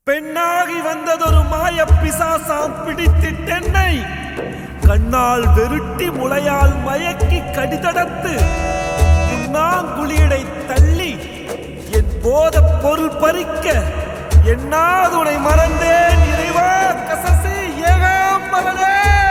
பெண்ணாகி வந்ததொரு மாய பிசாசாம் பிடித்திட்டென்னை கண்ணால் வெருட்டி முளையால் மயக்கி கடிதடத்து புண்ணாங்குழியடை தள்ளி என் போத பொருள் பறிக்க எண்ணாதுனை மறந்தேன் இறைவா கசசி ஏகாம் மகனே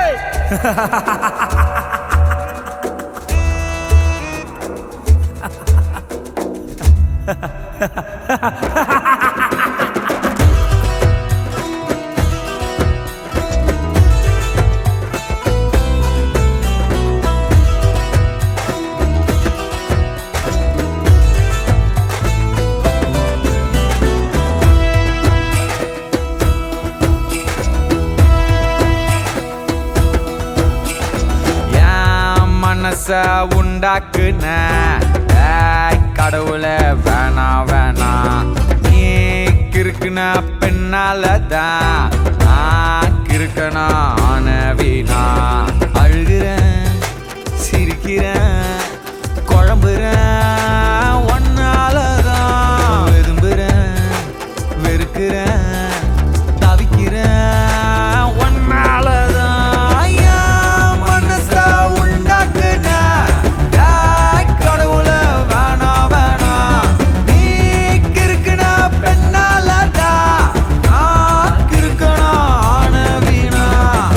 என் மனச உண்டாக்குன ஏய், கடவுளே வேணா வேணா நீ கிறுக்குன பின்னாலதான் நான் கிறுக்கனா ஆன வீணா அழுகிறேன் சிரிக்கிறேன் குழம்புறேன் ஒன்னாலதான் விரும்புறேன் வெறுக்கிறேன் தவிக்கிறேன் ஒன்னாலதான் என் மனச உண்டாக்குன ஏய், கடவுளே வேணா வேணா நீ கிறுக்குன பெண்ணாலதான் நான் கிறுக்கனா ஆன வீணா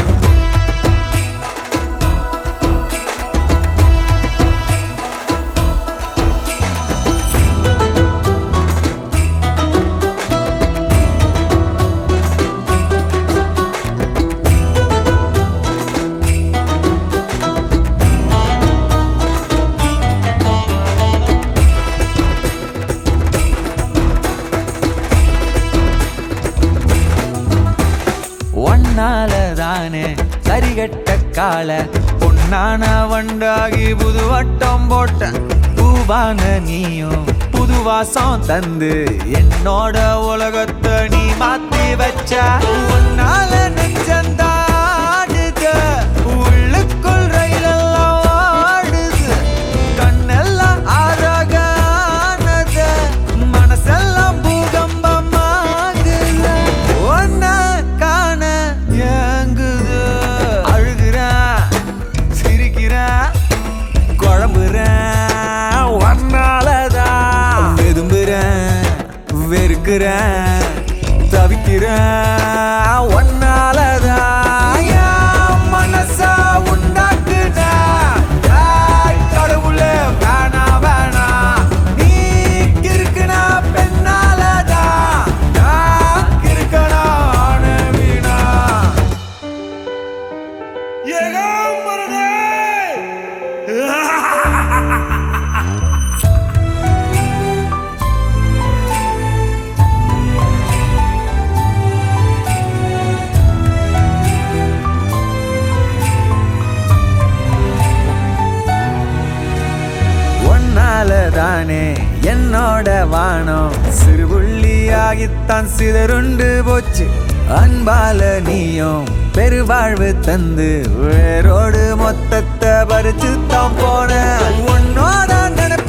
ஒன்னால தானே சரிகட்ட கால பொன்னான வண்டாகி புது வட்டம் போட்ட பூவான நீயும் புது வாசம் தந்து என்னோட உலகத்தை நீ மாத்தி வச்ச உன்னால நெஞ்சந்தாடுது உள்ளுக்குள் ரயிலெல்லாம் ஆடுது கண்ணெல்லாம் ஆறாகானது மனசெல்லாம் பூகம்பமாகுது ஒன்ன காண ஏங்குது அழுகிறேன் சிரிக்கிறேன் குழம்புறேன் ஒன்னாலதான் விரும்புறேன் வெறுக்கிறேன் தவிக்கிறேன் ஒன்னாலதான் என் மனசா உண்டாக்குன ஏய், கடவுளே வேணா வேணா நீ கிறுக்குனா பெண்ணாலதான் நான் கிறுக்கனா ஆன வீணா ஏகாம் மகனே ஒன்னால தானே என்னோட வானம் சிறுபுள்ளியாகித்தான் சிதறுண்டு போச்சு அன்பால நீயும் பெருவாழ்வு தந்து வேரோடு மொத்தத்தை பறிச்சு தான் போன உன்னோட நினைப்பு